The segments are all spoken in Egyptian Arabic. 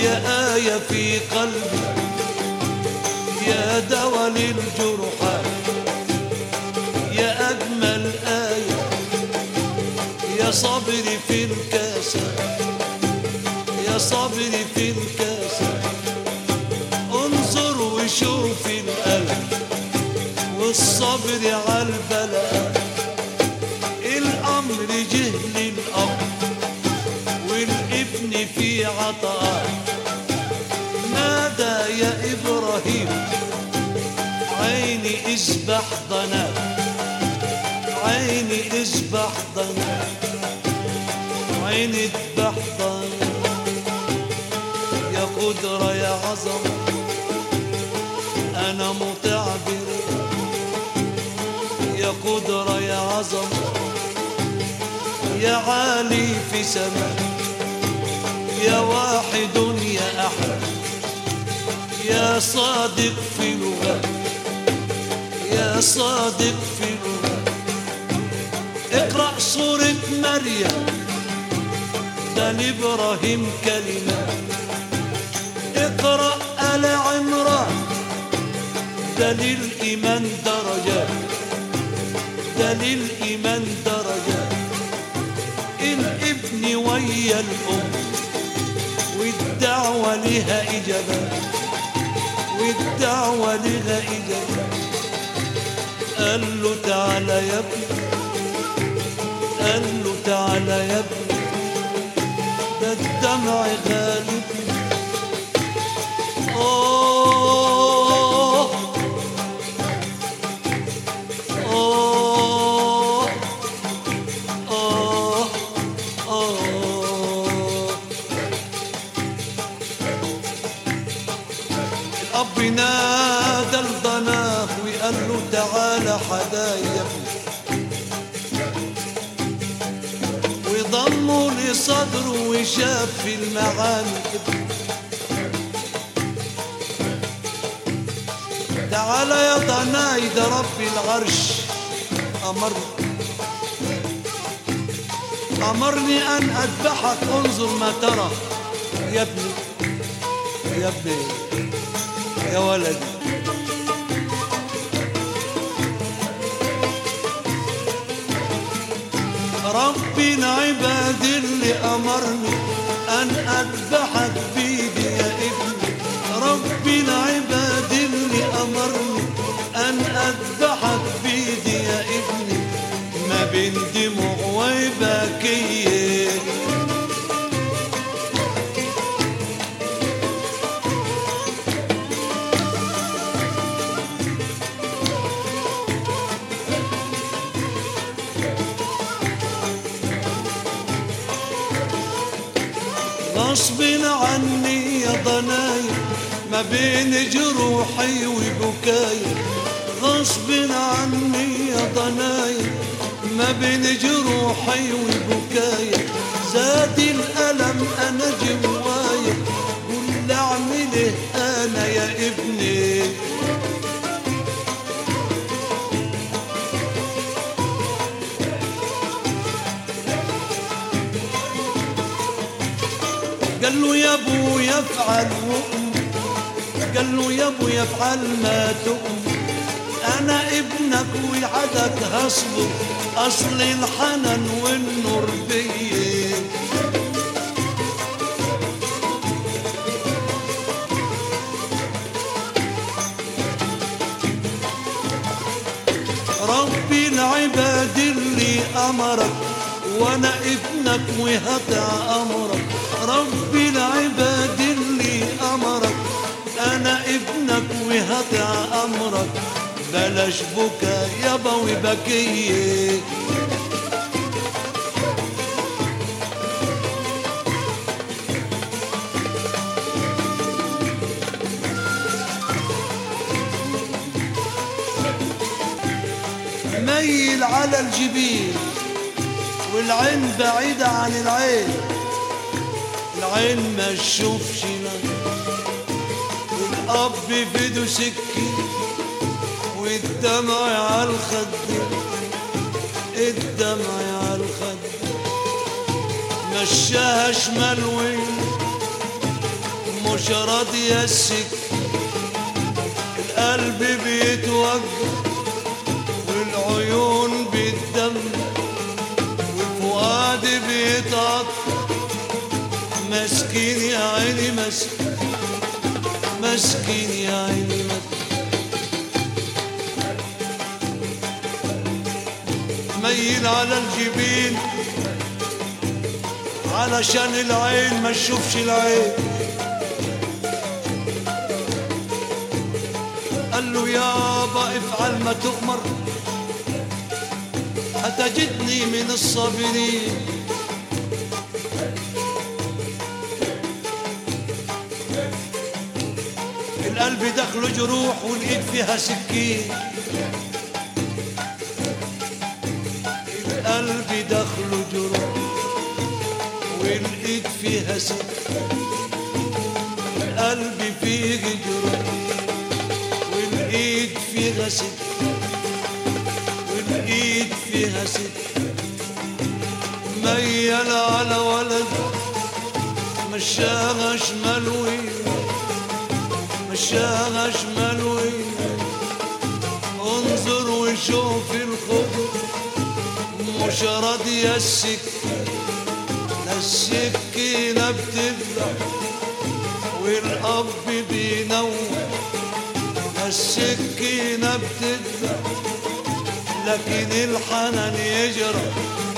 يا آية في قلبي يا دوا للجرحى يا أجمل آية يا صبري في الكاسة يا صبري في الكاسة انظر وشوف القلب والصبر على البلاء الأمر جه للأب والابن في عطاء نادى يا إبراهيم عيني اذبح ضنا عيني اذبح ضنا عيني اذبح ضنا يا قدرة يا عظمة أنا مطيع برضا يا قدرة يا عظمة يا عالي في سماء يا واحد يا أحد يا صادق في لغات يا صادق في لغات اقرأ سورة مريم ده لإبراهيم كلمات اقرأ آل عمران ده للإيمان درجات ده للإيمان درجات الابن ويا الأم والدعوة لها إجابات والدعوة لها إجابات قال له تعالى يا ابني قال له تعالى يا ابني ده الدمع غالبني آه آه آه آه الأب نادى الضناخ وقال له تعالى حدايا وضمه لصدره وشاف في المعاني تعالى يا ضناي ده رب العرش أمرني أمرني أن أذبحك انظر ما ترى يا ابني يا ابني يا ولدي ربنا عباد اللي أمرني أن أذبحك بيدي يا ابني ربنا عباد اللي أمرني أن أذبحك بيدي يا ابني ما بين دموع وبكيه غصب عني يا ضناي ما بين جروحي وبكاي غصب عني يا ضناي ما بين جروحي وبكاي زاد الألم أنا جواي قول أعمل إيه أنا يا ابني قال له يا ابو يفعل وأم قال له يا ابو يفعل ما تؤم انا ابنك وعدك هصبر اصل الحنان والنور بيه ربي العباد اللي امرك وانا ابنك وهطع امرك ربي العباد اللي امرك انا ابنك وهطع امرك بلاش بكا يابا وبكيه ميل على الجبين والعين بعيدة عن العين العين ما تشوفش والأب في ايده سكين والدمع على الخد الدمع على الخد مشاها شمال وين مش راضي يسك القلب بيتوجع والعيون بتدم والفؤاد بيتقطع مسكين يا عيني مسكين مسكين يا عيني مسكين ميل على الجبين علشان العين ما تشوفش العين قال له يابا افعل ما تؤمر هتجدني من الصابرين القلب دخله جروح والايد فيها سكين القلب دخله جروح والايد فيها سكين القلب فيه جروح والايد فيها سكين والايد فيها سكين ميل على ولد مشاها شمال ويمين مشاها شمال ويمين انظر وشوف الخضر مش راضي السكين لا السكينة بتذبح والأب بينور لا السكينة بتذبح لكن الحنان يجرى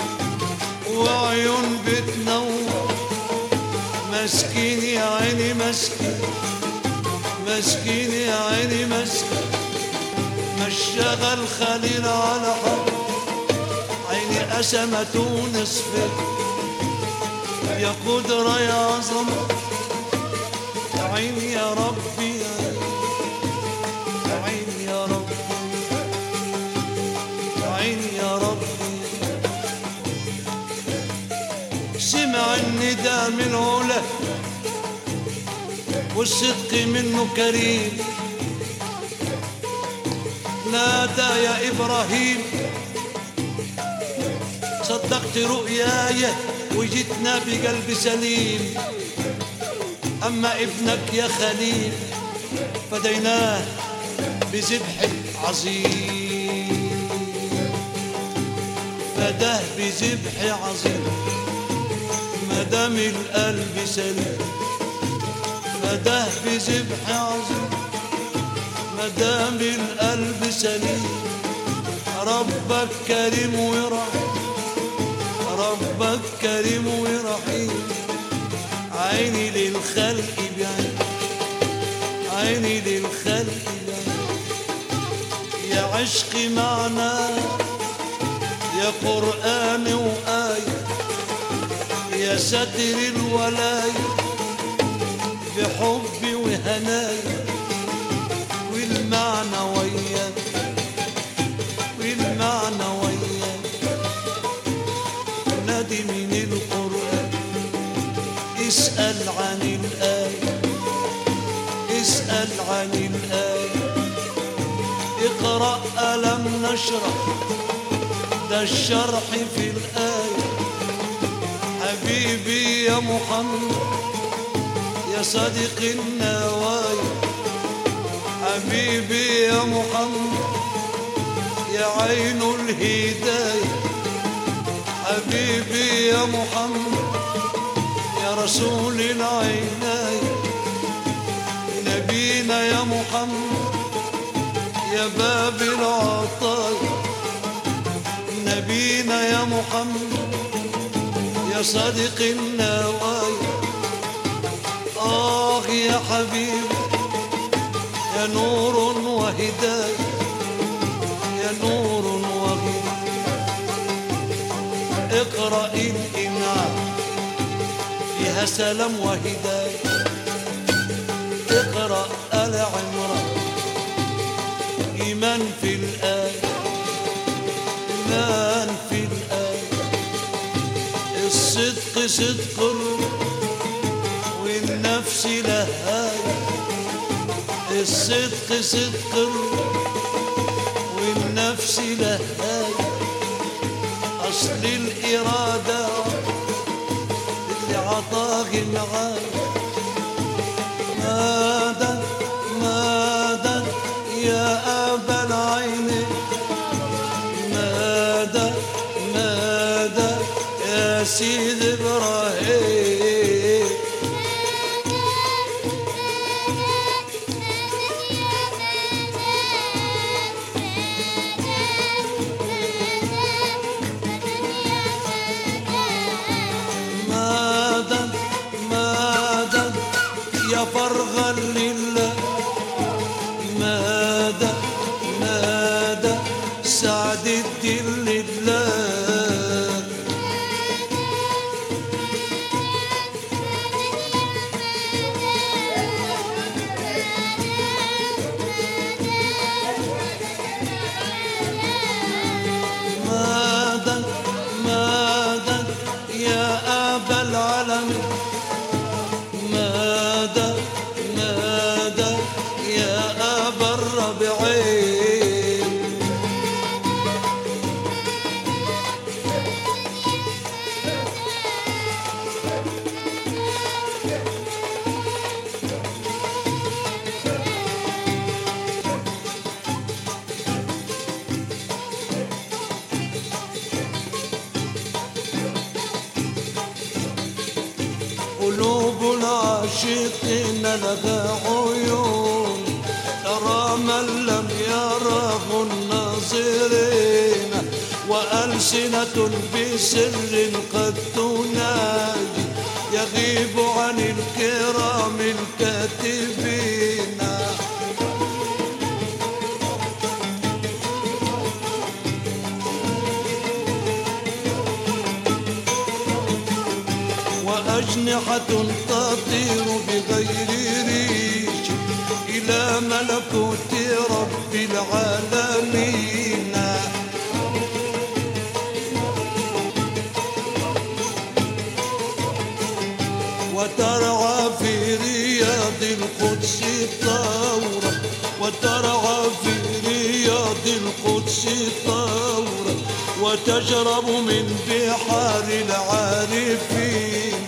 وعيون بتنور مسكين يا عيني مسكين مسكين يا عيني مسكين مشغل خليل على حب عيني قسمته نصفين يا قدرة يا عظمة يا عيني يا ربي يا عيني يا ربي يا عيني يا ربي سمع النداء من علا والصدق منه كريم نادى يا إبراهيم صدقت رؤياي وجيتنا بقلب سليم أما ابنك يا خليل فديناه بذبح عظيم فداه بذبح عظيم ما دام القلب سليم فداه بذبح عظيم ما دام القلب سليم ربك كريم ورحيم ربك كريم ورحيم عيني للخلق بعين عيني للخلق بعين يا عشقي معنا يا قرآن وآية يا ستر الولاية بحبي وهنايا والمعنى وياك والمعنى وياك نادي من القرآن اسأل عن الآية اسأل عن الآية اقرأ ألم نشرح ده الشرح في الآية حبيبي يا محمد يا صديق النوايا حبيبي يا محمد يا عين الهداية حبيبي يا محمد يا رسول العناية نبينا يا محمد يا باب العطايا نبينا يا محمد يا صديق النوايا آه يا حبيبي يا نور وهداية يا نور وهداية اقرأ الإنعام فيها سلام وهداية اقرأ آل عمران إيمان في الآية إيمان في الآية الصدق صدق والنفس لهاية الصدق صدق والنفس لهاية أصل الإرادة اللي عطاك معايا مدد مدد يا أبا العين مدد مدد يا سيد إبراهيم مدد مدد يا فرغا لله مدد مدد سعد الدين لله مدد مدد يا أبا العالمين مدد مدد يا أبا الربيعين قلوب العاشقين لها عيون ترى من لم يره الناظرين وألسنة بسر قد تنادي يغيب عن الكرام الكاتبين وأجنحة تطير بغير ريش إلى ملكوت رب العالمين وترعى في رياض القدس طورة وترعى في رياض القدس طورة وتشرب من بحار العارفين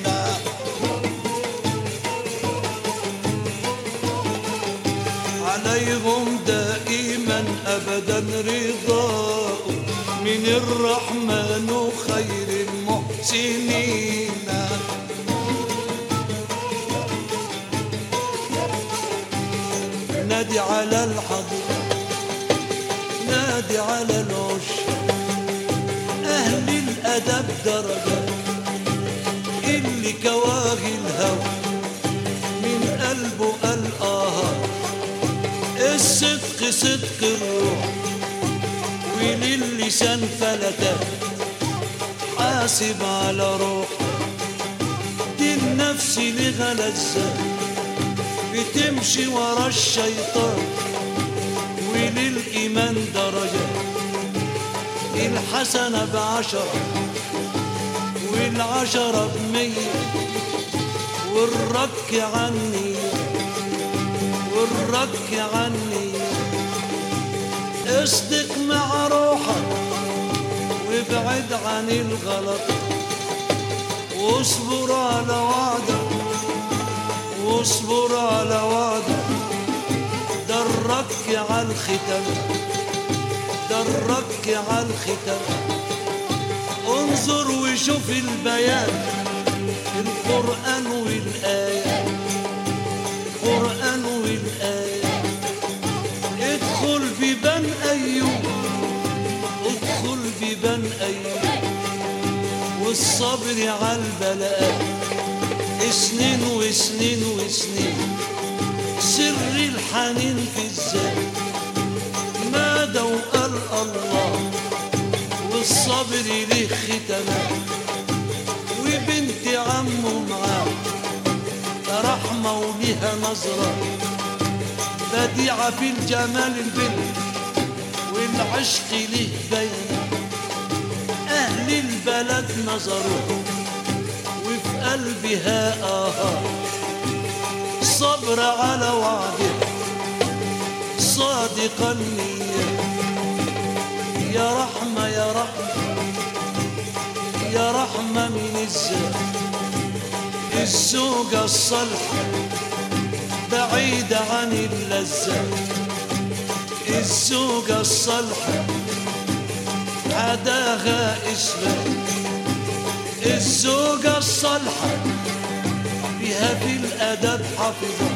عليهم دائما أبدا رضاء من الرحمن خير المحسنين نادي على الحضر نادي على العشاق أهل الأدب درجة اللي كواغي الهوى من قلبه قال آه الصدق صدق الروح وللسان فلتة حاسب على روح دي النفس لغلزة بتمشي ورا الشيطان وللإيمان درجة الحسنة بعشرة والعشرة بمية والرك عني والرك عني اصدق مع روحك وابعد عن الغلط واصبر على وعدك واصبر على وعدك درك على الختم درك على الختم انظر وشوف البيان القرآن والآية القرآن والآية ادخل ببن أيوب ادخل ببن أيوب والصبر على البلاء سنين وسنين وسنين سر الحنين في الذات نادى وقال الله والصبر ليه ختمات وبنت عمه معاه رحمة وليها نظرة بديعة في الجمال البنت والعشق ليه بين أهل البلد نظروا وفي قلبها آه صبر على وعده صادق النية يا رحمة يا رحمة يا رحمة من الزاد الزوجة الصالحة بعيدة عن اللذة الزوجة الصالحة عداها إسلام الزوجة الصالحة بها في الأدب حافظة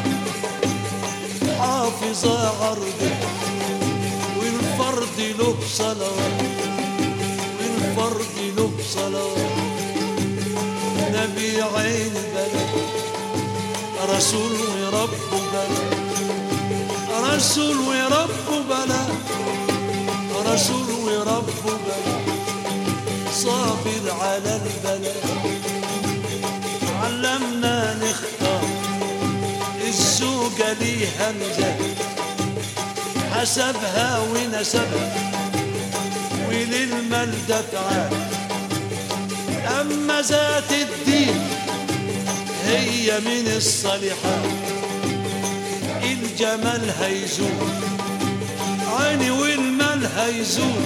حافظة عرضه والفرد له صلوات والفرد له صلوات نبي عين بلد رسول ورب بلد رسول ورب بلد رسول ورب بلد صابر على البلاء علمنا نختار الزوجة ليها ميزان حسبها ونسبها وللمال دفعات أما ذات الدين هي من الصالحات الجمال هيزول عيني والمال هيزول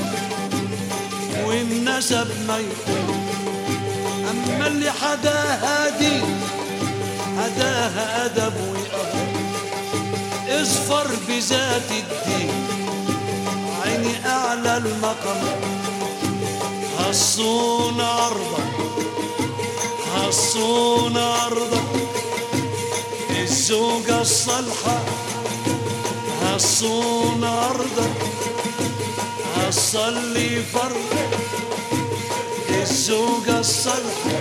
والنسب ما يكون أما اللي حداها دين حداها أدب وأهل اصفر بذات الدين عيني أعلى المقام هصون عرضك هصون عرضك الزوجة الصالحة هصون عرضك هصلي فرضك الزوجة الصالحة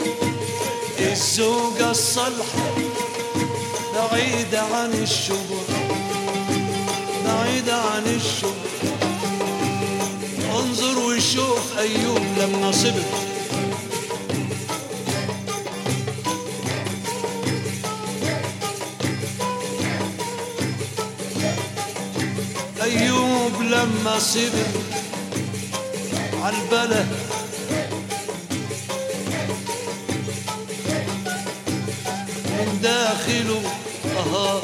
الزوجة الصالحة بعيدة عن الشبه بعيدة عن الشبه انظر وشوف أيوب لما صبر أيوب لما صبر عالبلد من داخله أها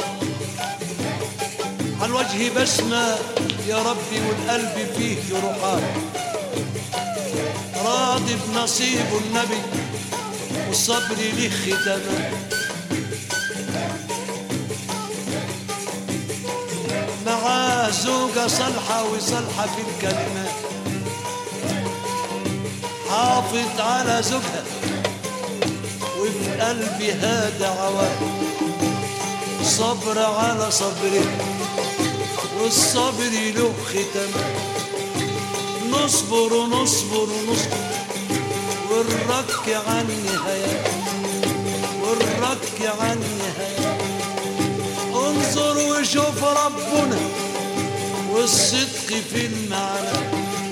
على الوجه بسمة يا ربي والقلب فيه جروحات راضي بنصيب النبي والصبر ليه ختامات معاه زوجة صالحة وصالحة في الكلمات حافظ على زوجها وفي قلبها دعوات صبر على صبره والصبر له ختم نصبر ونصبر ونصبر والرك عن نهاية والرك عن نهاية انظر وشوف ربنا والصدق في المعنى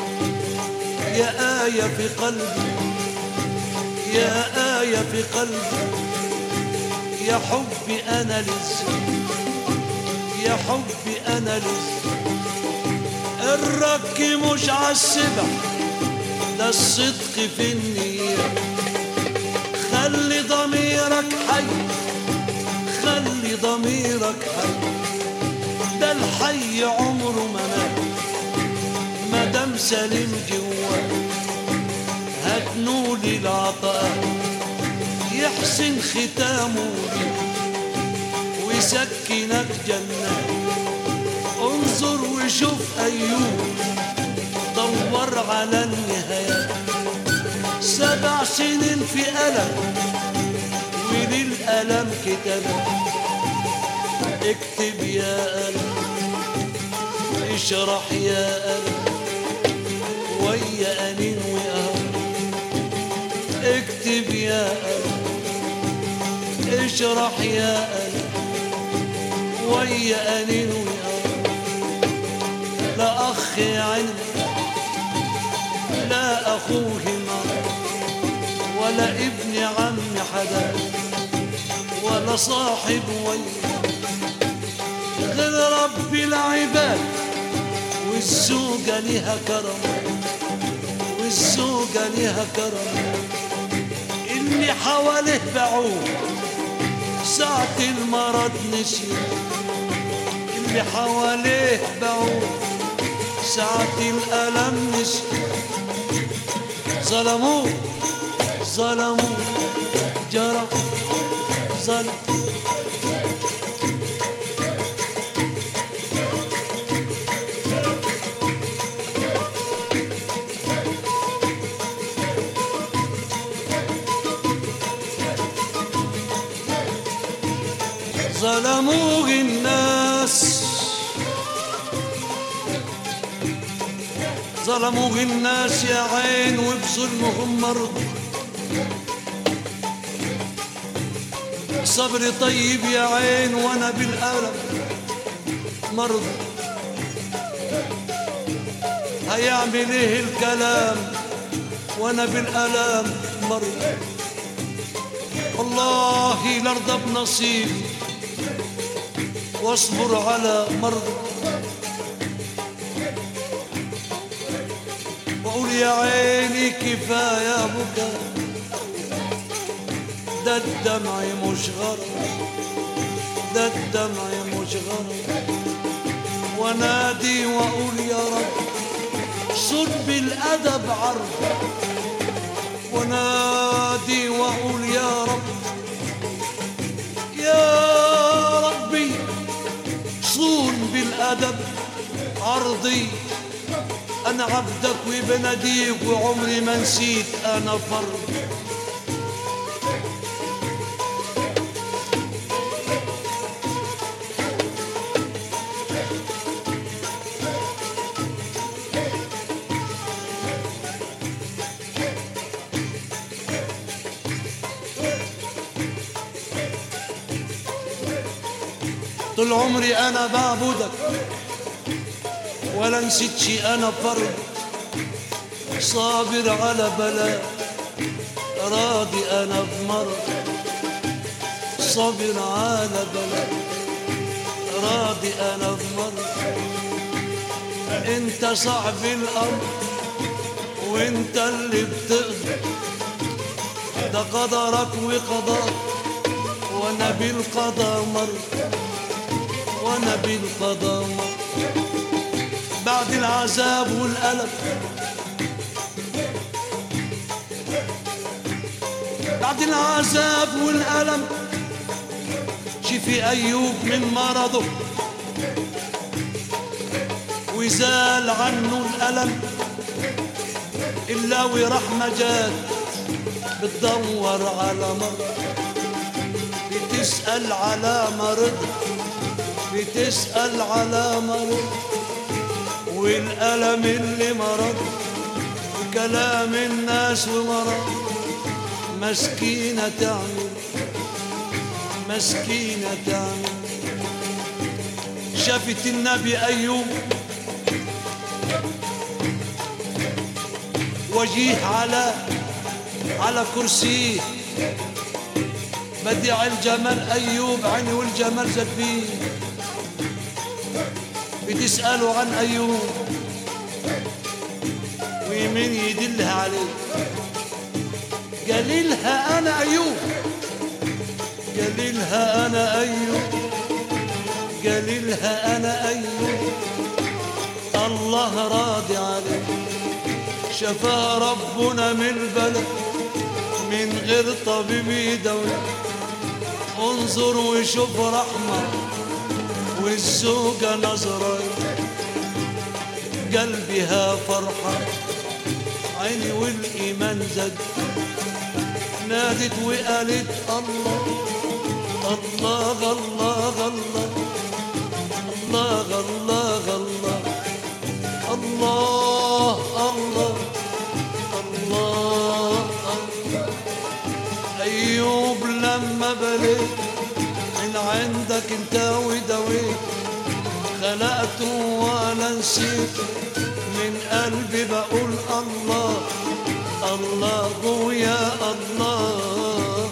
يا آية في قلبي يا آية في قلبي يا حبي أنا للزمان يا حبي أنا للزمان الرك مش عالسبع ده الصدق في النية خلي ضميرك حي خلي ضميرك حي ده الحي عمره ما مات ما دام سليم جواه هتنول العطاء يحسن ختامه بيه ويسكنك جنات انظر وشوف ايوب دور على النهايات سبع سنين في ألم وللألم كتابات اكتب يا ألم اشرح يا ألم ويا أنين وأهل اكتب يا ألم اشرح يا ألم ويا أنين وأهل لا أخ علم لا أخوه معه ولا ابن عم حدا ولا صاحب ويا غير رب العباد والزوجة لها كرم والزوجة لها كرم اللي حواليه بعوه ساعة المرض نسي اللي حواليه بعوه ساعة الألم نسي ظلموه ظلموه جرى ظلم ظلموه الناس ظلموه الناس يا عين وبظلمهم مرض صبري طيب يا عين وانا بالألم مرض هيعمل ايه الكلام وانا بالألم مرض والله لارضى بنصيب واصبر على مرض واقول يا عيني كفايه بكى ده الدمع مش غرض ده الدمع مش غرض ونادي واقول يا رب صد بالادب عرض ونادي واقول يا رب يا ربي صون بالادب عرضي انا عبدك وبناديك وعمري ما نسيت انا فرد طول عمري انا بعبدك ولا نسيت شي انا فرد صابر على بلاء راضي انا بمرض صابر على بلاء راضي انا بمرض انت صاحب الامر وانت اللي بتقدر ده قدرك وقضاك وانا بالقضاء مرض وانا بالقضاء مرض بعد العذاب والألم بعد العذاب والألم شفي أيوب من مرضه وزال عنه الألم إلا ورحمة جات بتدور على مرض بتسأل على مرض بتسأل على مرض والألم اللي مرض وكلام الناس ومرض مسكينة تعمل مسكينة تعمل شافت النبي أيوب وجيه على على كرسيه بديع الجمال أيوب عيني والجمال زاد فيه بتسألوا عن أيوب ويمين يدلها عليه قال لها أنا أيوب قال لها أنا أيوب قال لها أنا أيوب الله راضي عليه شفاه ربنا من البلد من غير طبيب يدوي انظر وشوف رحمه والزوجة نظرة قلبها فرحة عيني والإيمان زاد نادت وقالت الله الله الله الله الله الله الله الله الله الله الله أيوب لما بليت من عندك انت ودويت خلقته وانا نسيت من قلبي بقول الله الله يا الله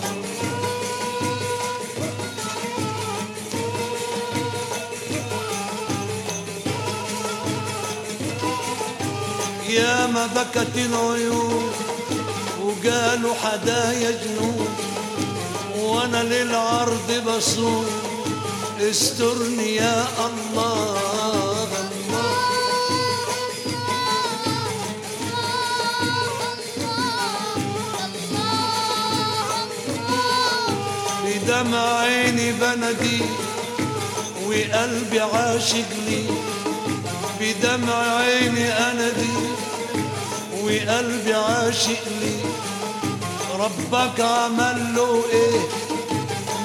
يا ما بكت العيون وقالوا حدايا جنون وانا للعرض بصوم استرني يا الله الله بدمع عيني بندي وقلبي عاشق لي بدمع عيني أندي وقلبي عاشق لي ربك عمل له ايه